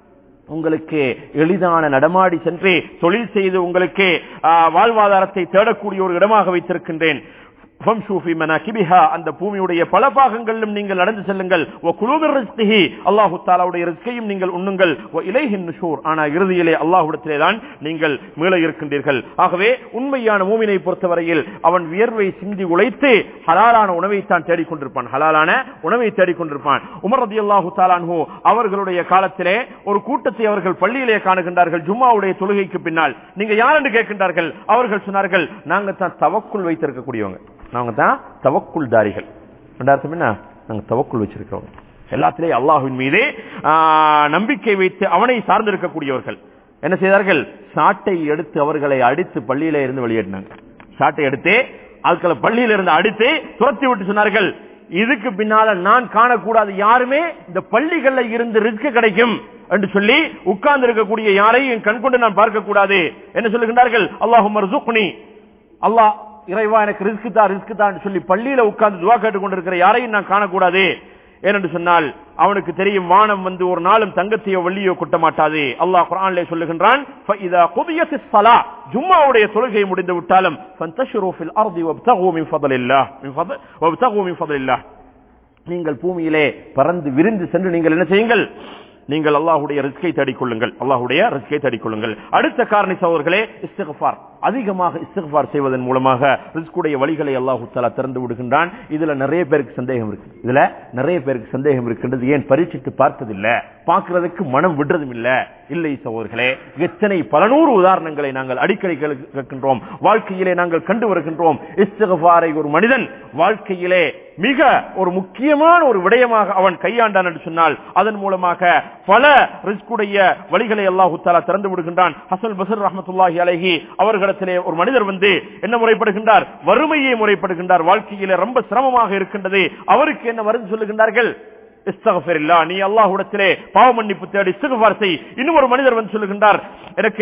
உங்களுக்கு எளிதான நடமாடி சென்று தொழில் செய்து உங்களுக்கு ஆ, வாழ்வாதாரத்தை தேடக்கூடிய ஒரு இடமாக வைத்திருக்கின்றேன் ஃபம்ஷூ ஃபீ மனாகிபிஹா, அந்த பூமியுடைய பல பாகங்களிலும் நீங்கள் நடந்து செல்லுங்கள் வ குலூபிர் ரிஸ்கிஹி, அல்லாஹு தாலாவுடைய ரிஸ்கையும் நீங்கள் உண்ணுங்கள் வ இலைஹின் நுஷூர். ஆனா இறுதியிலே அல்லாஹ்விடத்திலே தான் நீங்கள் மீள இருக்கின்றீர்கள் ஆகவே உண்மையான மூமினை பொறுத்தவரையில் அவன் வியர்வை சிந்தி உழைத்து ஹலாலான உணவை தான் தேடிக்கொண்டிருப்பான் ஹலாலான உணவை தேடிக்கொண்டிருப்பான் உமர் ரதியல்லாஹு தாலான்ஹு அவர்களுடைய காலத்திலே ஒரு கூட்டத்தை அவர்கள் பள்ளியிலே காணுகின்றார்கள் ஜும்மாவுடைய தொழுகைக்கு பின்னால் நீங்க யார் என்று கேட்கின்றார்கள் அவர்கள் சொன்னார்கள் நாங்க தான் தவக்குள் வைத்திருக்கக்கூடியவங்க நாங்க தான் தவக்குள் தாரிகள் ரெண்டாயிரத்து என்ன நாங்க தவக்குள் வச்சிருக்கிறோம் எல்லாத்திலேயும் அல்லாஹுவின் மீது ஆ, நம்பிக்கை வைத்து அவனை சார்ந்திருக்கக்கூடியவர்கள் என்ன செய்தார்கள் சாட்டை எடுத்து அவர்களை அடித்து பள்ளியில இருந்து வெளியேற்றினாங்க சாட்டை எடுத்து ஆட்களை பள்ளியில இருந்து அடித்து துரத்தி விட்டு சொன்னார்கள் இதுக்கு பின்னால நான் காணக்கூடாது யாருமே இந்த பள்ளிகள்ல இருந்து ரிஸ்க் கிடைக்கும் என்று சொல்லி உட்கார்ந்து இருக்கக்கூடிய யாரையும் என் கண் கொண்டு நான் பார்க்க கூடாது என்ன சொல்லுகின்றார்கள் அல்லாஹும் அல்லாஹ் இறைவா எனக்கு ரிஸ்க் தான் ரிஸ்க் தான் சொல்லி பள்ளியில உட்கார்ந்து துவா கேட்டுக் கொண்டிருக்கிற யாரையும் நான் காணக்கூடாது ஏனென்று சொன்னால் அவனுக்கு தெரியும் வானம் வந்து ஒரு நாளும் தங்கத்தையோ வெள்ளியோ கொட்ட மாட்டாது அல்லாஹ் குர்ஆனிலே சொல்லுகின்றான் فَإِذَا قُضِيَتِ الصَّلَاةُ ஜும்மாவுடைய தொழுகை முடிந்து விட்டாலும் فَانْتَشِرُوا فِي الْأَرْضِ وَابْتَغُوا مِنْ فَضْلِ اللَّهِ مِنْ فضل- وَابْتَغُوا مِنْ فضل الله நீங்கள் பூமியிலே பறந்து விரிந்து சென்று நீங்கள் என்ன செய்யுங்கள் நீங்கள் அல்லாஹுடைய ரிஸ்கை தேடிக்கொள்ளுங்கள் அல்லாஹுடைய ரிஸ்கை தேடிக்கொள்ளுங்கள் அடுத்த காரணி சகோதரர்களே இஸ்திக்ஃபார் அதிகமாக இஸ்திக்ஃபார் செய்வதன் மூலமாக ரிஸ்குடைய வழிகளை அல்லாஹு தஆலா திறந்து விடுகின்றான் இதுல நிறைய பேருக்கு சந்தேகம் இருக்கு இதுல நிறைய பேருக்கு சந்தேகம் இருக்கின்றது ஏன் பரீட்சித்து பார்த்ததில்ல பார்க்கிறதுக்கு மனம் விடுறதும் இல்ல இல்லை சகோதரர்களே எத்தனை பல நூறு உதாரணங்களை நாங்கள் அடிக்கடி கேளு- கேட்கின்றோம் வாழ்க்கையிலே நாங்கள் கண்டு வருகின்றோம் இஸ்திக்ஃபாரை ஒரு மனிதன் வாழ்க்கையிலே மிக ஒரு முக்கியமான ஒரு விடயமாக அவன் கையாண்டான் என்று சொன்னால் அதன் மூலமாக பல ரிஸ்குடைய வழிகளை அல்லாஹு தாலா திறந்து விடுகின்றான் ஹசன் பசர் ரஹமத்துல்லாஹி அலைஹி அவர்களிடத்திலே ஒரு மனிதர் வந்து என்ன முறைப்படுகின்றார் வறுமையை முறைப்படுகின்றார் வாழ்க்கையிலே ரொம்ப சிரமமாக இருக்கின்றது அவருக்கு என்ன மருந்து சொல்லுகின்றார்கள் இஸ்தகஃபிரில்லா நீ அல்லாஹ்விடத்திலே பாவ மன்னிப்பு தேடி இஸ்திக்ஃபார் செய் இன்னும் ஒரு மனிதர் வந்து சொல்லுகின்றார் எனக்கு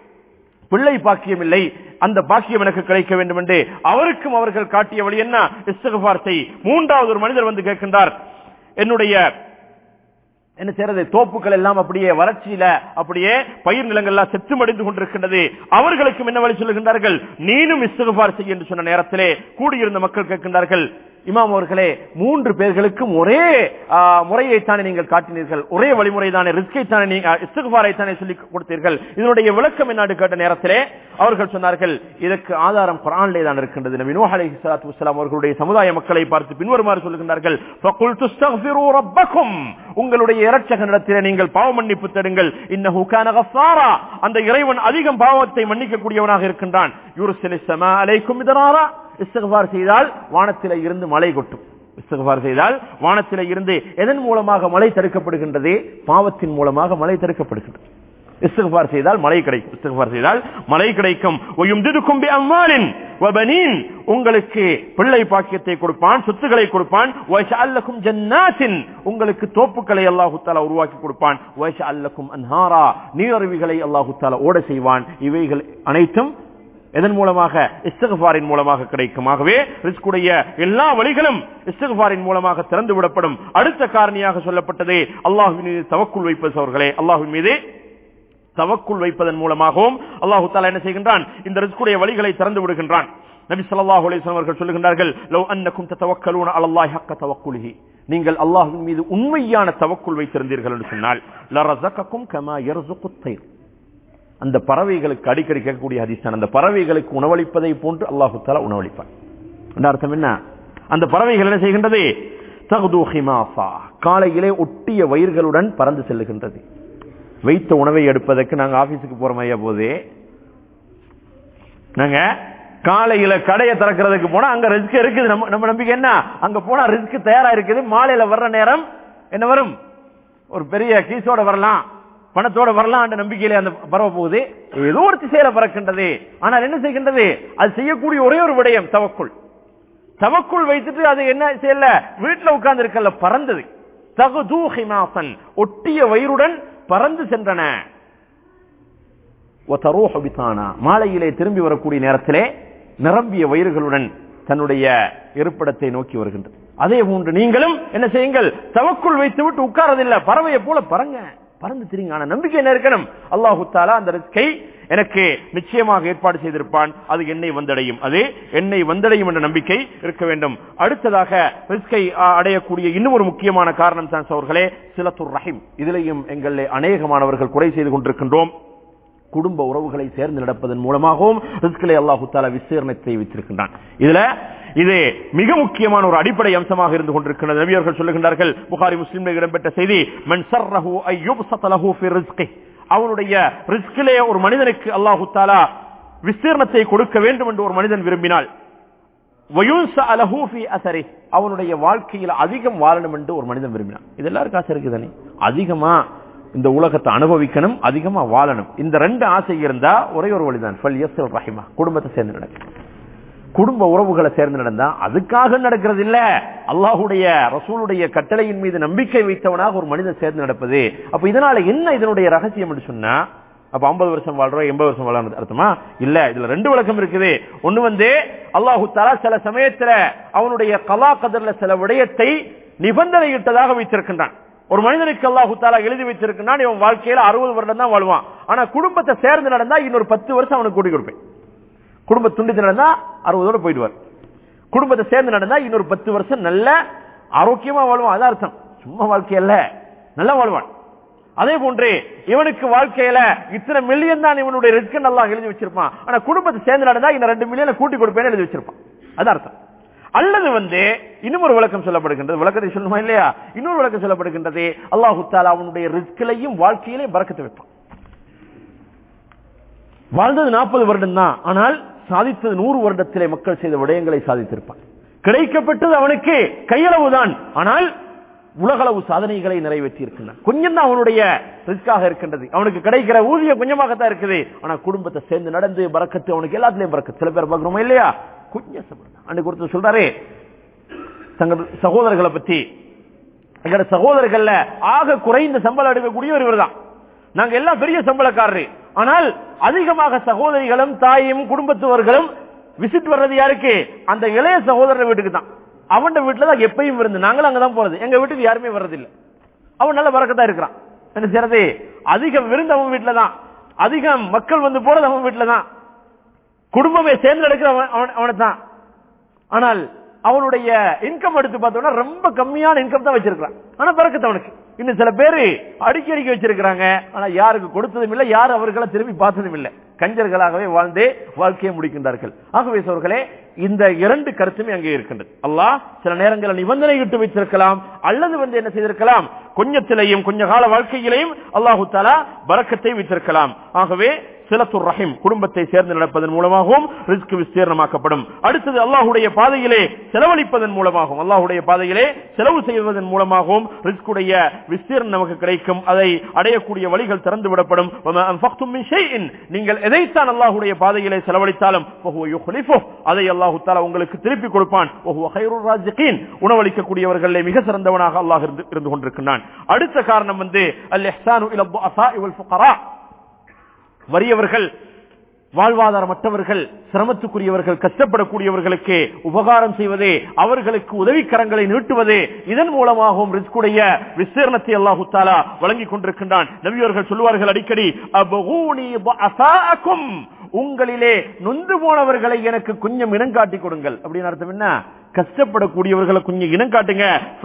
பிள்ளை பாக்கியம் இல்லை அந்த பாக்கியம் எனக்கு கிடைக்க வேண்டும் என்று அவருக்கும் அவர்கள் காட்டிய வழி என்ன இஸ்திக்ஃபார் செய் மூன்றாவது ஒரு மனிதர் வந்து கேட்கின்றார் என்னுடைய என்ன செய்யறது தோப்புகள் எல்லாம் அப்படியே வறட்சியில அப்படியே பயிர் நிலங்கள்லாம் செத்து மடிந்து கொண்டிருக்கின்றது அவர்களுக்கும் என்ன வழி சொல்லுகின்றார்கள் நீனும் இஸ்திக்ஃபார் செய் என்று சொன்ன நேரத்திலே கூடியிருந்த மக்கள் கேட்கின்றார்கள் இமாம் அவர்களே மூன்று பேர்களுக்கும் ஒரே ஆ, முறையைத்தானே நீங்கள் காட்டினீர்கள் ஒரே வழிமுறை தானே ரிஸ்கை தானே நீங்க இஸ்திக்ஃபாரை தானே சொல்லி கொடுத்தீர்கள் இதனுடைய விளக்கம் என்ன கேட்ட நேரத்திலே அவர்கள் சொன்னார்கள் இதற்கு ஆதாரம் குரானிலே தான் இருக்கின்றது நபி நூஹ் அலைஹி ஸலாத்து வஸலாம் அவர்களுடைய சமுதாய மக்களை பார்த்து பின்வருமாறு சொல்லுகின்றார்கள் ஃபகுல் துஸ்தக்ஃபிரு ரப்பக்கும் உங்களுடைய இரட்சகனிடத்திலே நீங்கள் பாவ மன்னிப்பு தேடுங்கள் இன்னஹு கான கஃபாரா அந்த இறைவன் அதிகம் பாவத்தை மன்னிக்க கூடியவனாக இருக்கின்றான் யுர்சிலிஸ் ஸமா அலைக்கும் மிதராரா இஸ்திக்பார் செய்தால் வானத்திலே இருந்து மழை கொட்டும் இஸ்திக்பார் செய்தால் வானத்திலே இருந்து எதன் மூலமாக மழை தடுக்கப்படுகின்றது பாவத்தின் மூலமாக மழை தடுக்கப்படுகின்றது இஸ்திக்பார் செய்தால் மழை கிடைக்கும் இஸ்திக்பார் செய்தால் மழை கிடைக்கும் ஒயும்திதுக்கும் பிஅம்வாலின் வபனீன் உங்களுக்கு பிள்ளை பாக்கியத்தை கொடுப்பான் சொத்துக்களை கொடுப்பான் வயசல்லக்கும் ஜன்னாத்தின் உங்களுக்கு தோப்புக்களை அல்லாஹு தாலா உருவாக்கி கொடுப்பான் வயசல்லக்கும் அன்ஹாரா நீரருவிகளை அல்லாஹு தாலா ஓட செய்வான் இவைகள் அனைத்தும் எதன் மூலமாக இஸ்திக்பாரின் மூலமாக கிடைக்கும் ஆகவே ரிஸ்குடைய எல்லா வழிகளும் இஸ்திக்பாரின் மூலமாக திறந்து விடப்படும் அடுத்த காரணியாக சொல்லப்பட்டது அல்லாஹ்வின் மீது தவக்குள் வைப்பது அவர்களே அல்லாஹ்வின் மீது தவக்குள் வைப்பதன் மூலமாகவும் அல்லாஹு தாலா என்ன செய்கின்றான் இந்த ரிஸ்குடைய வழிகளை திறந்து விடுகின்றான் நபி ஸல்லல்லாஹு அலைஹி வஸல்லம் அவர்கள் சொல்லுகின்றார்கள் லவ் அன்னக்கும் தத்தவக்கலூன அலல்லாஹி ஹக்க தவக்குலிஹி நீங்கள் அல்லாஹ்வின் மீது உண்மையான தவக்குள் வைத்திருந்தீர்கள் என்று சொன்னால் லரஸகக்கும் கமா யர்ஸுகுத் தைர் அந்த பறவைகளுக்கு அடிக்கடி கேட்கக்கூடிய ஹதீஸ் அந்த பறவைகளுக்கு உணவளிப்பதை போன்று அல்லாஹு தாலா உணவளிப்பான் என்ன அர்த்தம் என்ன அந்த பறவைகள் என்ன செய்கின்றது தகுது ஹிமாஃபா காலையிலே ஒட்டிய வயிர்களுடன் பறந்து செல்லுகின்றது வைத்த உணவை எடுப்பதற்கு நாங்க ஆபீஸுக்கு போறோம் ஐயா போதே நாங்க காலையில கடையை திறக்கிறதுக்கு போனா அங்க ரிஸ்க் இருக்குது நம்ம நம்ம நம்பிக்கை என்ன அங்க போனா ரிஸ்க் தயாரா இருக்குது மாலையில வர்ற நேரம் என்ன வரும் ஒரு பெரிய கீஸோட வரலாம் பணத்தோட வரலாம் நம்பிக்கையில அந்த பறவை போகுது ஏதோ ஒரு திசையில பறக்கின்றது ஆனால் என்ன செய்கின்றது அது செய்யக்கூடிய ஒரே ஒரு விடயம் தவக்குள் தவக்குள் வைத்துட்டு அது என்ன செய்யல வீட்டுல உட்கார்ந்து இருக்கல பறந்தது தகுதூ ஹிமாசன் ஒட்டிய வயிறுடன் பறந்து சென்றன ஒத்தரோஹ பித்தானா மாலையிலே திரும்பி வரக்கூடிய நேரத்திலே நிரம்பிய வயிறுகளுடன் தன்னுடைய இருப்பிடத்தை நோக்கி வருகின்றது அதே போன்று நீங்களும் என்ன செய்யுங்கள் தவக்குள் வைத்து விட்டு உட்காரதில்லை பறவையை போல பறங்க பறந்து திரிங்க ஆனா நம்பிக்கை என்ன இருக்கணும் அல்லாஹு தாலா அந்த ரிஸ்கை எனக்கு நிச்சயமாக ஏற்பாடு செய்திருப்பான் அது என்னை வந்தடையும் அது என்னை வந்தடையும் என்ற நம்பிக்கை இருக்க வேண்டும் அடுத்ததாக ரிஸ்கை அ, அடையக்கூடிய இன்னும் ஒரு முக்கியமான காரணம் தான் சோர்களே சிலத்துர் ரஹிம் இதிலையும் எங்களை அநேகமானவர்கள் குறை செய்து கொண்டிருக்கின்றோம் குடும்ப உறவுகளை சேர்ந்து நடப்பதன் மூலமாகவும் ரிஸ்களை அல்லாஹு தாலா விசீரணத்தை வைத்திருக்கின்றான் இதுல இது மிக முக்கியமான ஒரு அடிப்படை அம்சமாக இருந்து கொண்டிருக்கிறது நபியர்கள் சொல்லுகின்றார்கள் புகாரி முஸ்லிம்ல இடம்பெற்ற செய்தி மன் சர்ரஹு அய்யுப்ஸத லஹு ஃபி ரிஸ்கி அவனுடைய ரிஸ்கிலே ஒரு மனிதனுக்கு அல்லாஹு தாலா விஸ்தீர்ணத்தை கொடுக்க வேண்டும் என்று ஒரு மனிதன் விரும்பினால் வயுன்ஸ அலஹு ஃபி அஸரி அவனுடைய வாழ்க்கையில் அதிகம் வாழணும் என்று ஒரு மனிதன் விரும்பினான் இது எல்லாருக்கும் ஆசை இருக்குதானே அதிகமா இந்த உலகத்தை அனுபவிக்கணும் அதிகமா வாழணும் இந்த ரெண்டு ஆசை இருந்தா ஒரே ஒரு வழிதான் ஃபல் யஸ்ஸில் ரஹிமா குடும்பத்தை சேர்ந்து நடக்கும் குடும்ப உறவுகளை சேர்ந்து நடந்தா அதுக்காக நடக்கிறது இல்ல அல்லாஹுடைய ரசூலுடைய கட்டளையின் மீது நம்பிக்கை வைத்தவனாக ஒரு மனிதன் சேர்ந்து நடப்பது அப்ப இதனால என்ன இதனுடைய ரகசியம் என்று சொன்னா அப்ப 50 வருஷம் வாழ்றோம் எண்பது வருஷம் வாழறது அர்த்தமா இல்ல இதுல ரெண்டு விளக்கம் இருக்குது ஒண்ணு வந்து அல்லாஹு தலா சில சமயத்துல அவனுடைய கலா கதர்ல சில விடயத்தை நிபந்தனையிட்டதாக வைத்திருக்கின்றான் ஒரு மனிதனுக்கு அல்லாஹு தாலா எழுதி வச்சிருக்கிறான் இவன் வாழ்க்கையில அறுபது வருடம் தான் வாழ்வான் ஆனா குடும்பத்தை சேர்ந்து நடந்தா இன்னொரு பத்து வருஷம் அவனுக்கு கூட்டி கொடுப்பேன் குடும்ப துண்டித்து நடந்தா அறுபதோட போயிடுவார் குடும்பத்தை சேர்ந்து நடந்தா இன்னொரு பத்து வருஷம் நல்ல ஆரோக்கியமா வாழ்வான் அதான் அர்த்தம் சும்மா வாழ்க்கையல்ல நல்லா வாழ்வான் அதே போன்று இவனுக்கு வாழ்க்கையில இத்தனை மில்லியன் தான் இவனுடைய ரிஸ்க் நல்லா எழுதி வச்சிருப்பான் ஆனா குடும்பத்தை சேர்ந்து நடந்தா இந்த ரெண்டு மில்லியனை கூட்டி கொடுப்பேன்னு எழுதி வச்சிருப்பான் அதான் அர்த்தம் அல்லது வந்து இன்னும் ஒரு விளக்கம் சொல்லப்படுகின்றது விளக்கத்தை சொல்லணுமா இல்லையா இன்னொரு விளக்கம் சொல்லப்படுகின்றது அல்லாஹு தாலா அவனுடைய ரிஸ்கிலையும் வாழ்க்கையிலையும் பறக்கத்தை வைப்பான் வாழ்ந்தது நாற்பது வருடம் தான் ஆனால் சாதித்தது நூறு வருடத்திலே மக்கள் செய்த விடயங்களை சாதித்திருப்பான் கிடைக்கப்பட்டது அவனுக்கு கையளவுதான் ஆனால் உலகளவு சாதனைகளை நிறைவேற்றி இருக்கின்றான் கொஞ்சம் தான் அவனுடைய ரிஸ்காக இருக்கின்றது அவனுக்கு கிடைக்கிற ஊதியம் கொஞ்சமாகத்தான் இருக்குது ஆனா குடும்பத்தை சேர்ந்து நடந்து பறக்கத்து அவனுக்கு எல்லாத்துலயும் பறக்கத்து சில பேர் பார்க்கிறோமா இல்லையா கொஞ்சம் சம்பளம் அன்னைக்கு ஒருத்தர் சொல்றாரு தங்கள் சகோதரர்களை பத்தி எங்களோட சகோதரர்கள்ல ஆக குறைந்த சம்பளம் எடுக்கக்கூடிய ஒருவர் தான் நாங்க எல்லாம் பெரிய சம்பளக்காரரு ஆனால் அதிகமாக சகோதரிகளும் தாயும் குடும்பத்தவர்களும் விசிட் வர்றது யாருக்கு அந்த இளைய சகோதரர் வீட்டுக்கு தான் அவன் வீட்டுல தான் எப்பயும் இருந்து நாங்களும் அங்கதான் போறது எங்க வீட்டுக்கு யாருமே வர்றதில்லை அவன் நல்ல வரக்கத்தான் இருக்கிறான் என்ன செய்யறது அதிகம் விருந்து அவன் வீட்டுல தான் அதிகம் மக்கள் வந்து போறது அவன் வீட்டுல தான் குடும்பமே சேர்ந்து நடக்கிற அவனை தான் ஆனால் அவனுடைய இன்கம் எடுத்து பார்த்தோம்னா ரொம்ப கம்மியான இன்கம் தான் வச்சிருக்கான் ஆனா பிறக்கத்து அவனுக்கு இன்னும் சில பேரு அடிக்கி அடிக்கி வச்சிருக்கிறாங்க ஆனா யாருக்கு கொடுத்ததும் இல்லை யார் அவர்களை திரும்பி பார்த்ததும் இல்லை கஞ்சர்களாகவே வாழ்ந்தே வாழ்க்கையை முடிக்கின்றார்கள் ஆகவே சோர்களே இந்த இரண்டு கருத்துமே அங்கே இருக்கின்றது அல்லாஹ் சில நேரங்களில் நிபந்தனை இட்டு வைத்திருக்கலாம் அல்லது வந்து என்ன செய்திருக்கலாம் கொஞ்சத்திலையும் கொஞ்ச கால வாழ்க்கையிலையும் அல்லாஹு தாலா பறக்கத்தை வைத்திருக்கலாம் ஆகவே சிலத்துர் ரஹிம் குடும்பத்தை சேர்ந்து நடப்பதன் மூலமாகவும் ரிஸ்க் விஸ்தீர்ணமாக்கப்படும் அடுத்தது அல்லாஹுடைய பாதையிலே செலவழிப்பதன் மூலமாகவும் அல்லாஹுடைய பாதையிலே செலவு செய்வதன் மூலமாகவும் ரிஸ்குடைய விஸ்தீர்ணம் நமக்கு கிடைக்கும் அதை அடையக்கூடிய வழிகள் திறந்து விடப்படும் நீங்கள் எதைத்தான் அல்லாஹுடைய பாதையிலே செலவழித்தாலும் அதை அல்லாஹு தாலா உங்களுக்கு திருப்பி கொடுப்பான் உணவளிக்கக்கூடியவர்களே மிக சிறந்தவனாக அல்லாஹ் இருந்து கொண்டிருக்கின்றான் அடுத்த காரணம் வந்து அல் வறியவர்கள் வாழ்வாதாரமற்றவர்கள் சிரமத்துக்குரியவர்கள் கஷ்டப்படக்கூடியவர்களுக்கு உபகாரம் செய்வதே அவர்களுக்கு உதவிக்கரங்களை நீட்டுவதே இதன் மூலமாகவும் ரிஸ்குடைய விஸ்தீர்ணத்தை அல்லாஹு தாலா வழங்கிக் கொண்டிருக்கின்றான் நபியவர்கள் சொல்வார்கள் அடிக்கடி உங்களிலே நொந்து போனவர்களை எனக்கு கொஞ்சம் இனம் காட்டி கொடுங்கள் அப்படின்னு அர்த்தம் என்ன கஷ்டப்படக்கூடியவர்களை கொஞ்சம் இனம் காட்டுங்க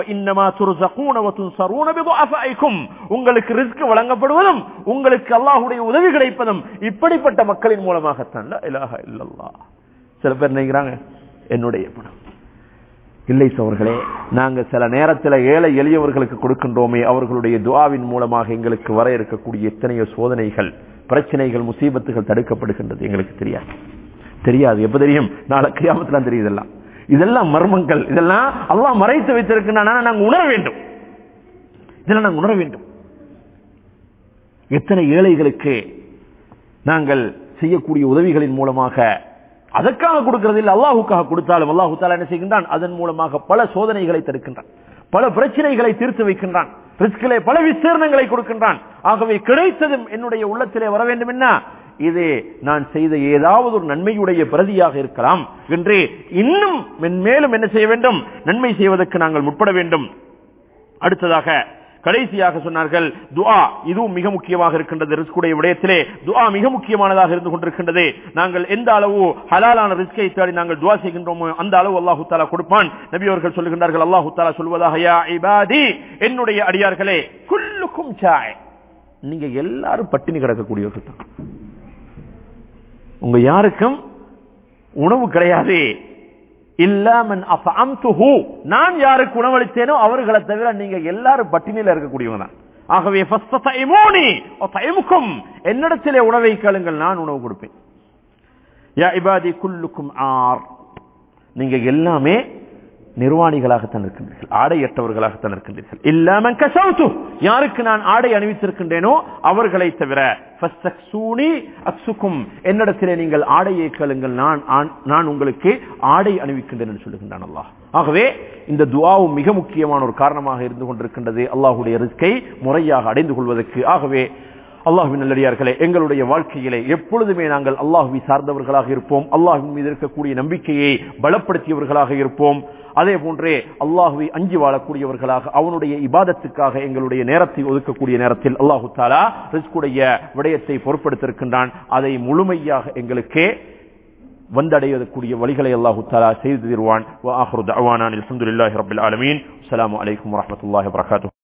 உங்களுக்கு ரிஸ்க் வழங்கப்படுவதும் உங்களுக்கு அல்லாஹுடைய உதவி கிடைப்பதும் இப்படிப்பட்ட மக்களின் மூலமாகத்தான் சில பேர் நினைக்கிறாங்க என்னுடைய பணம் இல்லை சோர்களே நாங்க சில நேரத்தில் ஏழை எளியவர்களுக்கு கொடுக்கின்றோமே அவர்களுடைய துவாவின் மூலமாக எங்களுக்கு வர இருக்கக்கூடிய எத்தனையோ சோதனைகள் பிரச்சனைகள் முசீபத்துகள் தடுக்கப்படுகின்றது எங்களுக்கு தெரியாது தெரியாது எப்ப தெரியும் நாளை கிராமத்துல தெரியுதெல்லாம் இதெல்லாம் மர்மங்கள் இதெல்லாம் அல்லாஹ் மறைத்து வைத்திருக்கின்றன நாங்கள் உணர வேண்டும் இதெல்லாம் நாங்கள் உணர வேண்டும் எத்தனை ஏழைகளுக்கு நாங்கள் செய்யக்கூடிய உதவிகளின் மூலமாக அதற்காக கொடுக்கிறது இல்லை அல்லாஹுக்காக கொடுத்தாலும் அல்லாஹு தாலா என்ன செய்கின்றான் அதன் மூலமாக பல சோதனைகளை தடுக்கின்றான் பல பிரச்சனைகளை தீர்த்து வைக்கின்றான் ரிஸ்கிலே பல விஸ்தீர்ணங்களை கொடுக்கின்றான் ஆகவே கிடைத்ததும் என்னுடைய உள்ளத்திலே வர வேண்டும் என்ன இது நான் செய்த ஏதாவது ஒரு நன்மையுடைய பிரதியாக இருக்கலாம் என்று இன்னும் மேலும் என்ன செய்ய வேண்டும் நன்மை செய்வதற்கு நாங்கள் முற்பட வேண்டும் அடுத்ததாக கடைசியாக சொன்னார்கள் துஆ இதுவும் மிக முக்கியமாக இருக்கின்றது ரிஸ்குடைய விடயத்திலே துஆ மிக முக்கியமானதாக இருந்து கொண்டிருக்கின்றது நாங்கள் எந்த அளவு ஹலாலான ரிஸ்கை தேடி நாங்கள் துஆ செய்கின்றோமோ அந்த அளவு அல்லாஹு தாலா கொடுப்பான் நபி அவர்கள் சொல்லுகின்றார்கள் அல்லாஹு தாலா சொல்வதாக யா இபாதி என்னுடைய அடியார்களே குல்லுக்கும் சாய் நீங்க எல்லாரும் பட்டினி கிடக்கக்கூடியவர்கள் தான் உங்க யாருக்கும் உணவு கிடையாது இல்லாமன் அஃஅம்துஹு நான் யாருக்கு உணவளித்தேனோ அவர்களை தவிர நீங்க எல்லாரும் பட்டினியில இருக்கக்கூடியவங்க தான் ஆகவே ஃபஸ்ததைமூனி வதைமுக்கும் என்னிடத்திலே உணவை கேளுங்கள் நான் உணவு கொடுப்பேன் யா இபாதி குல்லுக்கும் ஆர் நீங்க எல்லாமே நிர்வாணிகளாகத்தான் இருக்கின்றீர்கள் ஆடையற்றவர்களாகத்தான் இருக்கின்றீர்கள் இல்லாமன் கசவுத்து யாருக்கு நான் ஆடை அணிவித்திருக்கின்றேனோ அவர்களை தவிர ஃபஸ்தக்சூனி அக்சுக்கும் என்னிடத்திலே நீங்கள் ஆடையை கேளுங்கள் நான் ஆண்- நான் உங்களுக்கு ஆடை அணிவிக்கின்றேன் என்று சொல்லுகின்றான் அல்லாஹ் ஆகவே இந்த துஆவும் மிக முக்கியமான ஒரு காரணமாக இருந்து கொண்டிருக்கின்றது அல்லாஹ்வுடைய ரிஸ்கை முறையாக அடைந்து கொள்வதற்கு ஆகவே அல்லாஹுவின் நல்லடியார்களே எங்களுடைய வாழ்க்கையிலே எப்பொழுதுமே நாங்கள் அல்லாஹுவை சார்ந்தவர்களாக இருப்போம் அல்லாஹுவின் மீது இருக்கக்கூடிய நம்பிக்கையை பலப்படுத்தியவர்களாக இருப்போம் அதே போன்றே அல்லாஹுவை அஞ்சி வாழக்கூடியவர்களாக அவனுடைய இபாதத்துக்காக எங்களுடைய நேரத்தை ஒதுக்கக்கூடிய நேரத்தில் அல்லாஹு தாலா ரிஸ்குடைய விடயத்தை பொருட்படுத்திருக்கின்றான் அதை முழுமையாக எங்களுக்கே வந்தடையக்கூடிய வழிகளை அல்லாஹு தாலா செய்து தருவான் வ ஆஹிரு தஅவானா அல்ஹம்துலில்லாஹி ரப்பில் ஆலமீன் அஸ்ஸலாமு அலைக்கும் வரஹ்மத்துல்லாஹி வபரகாத்துஹு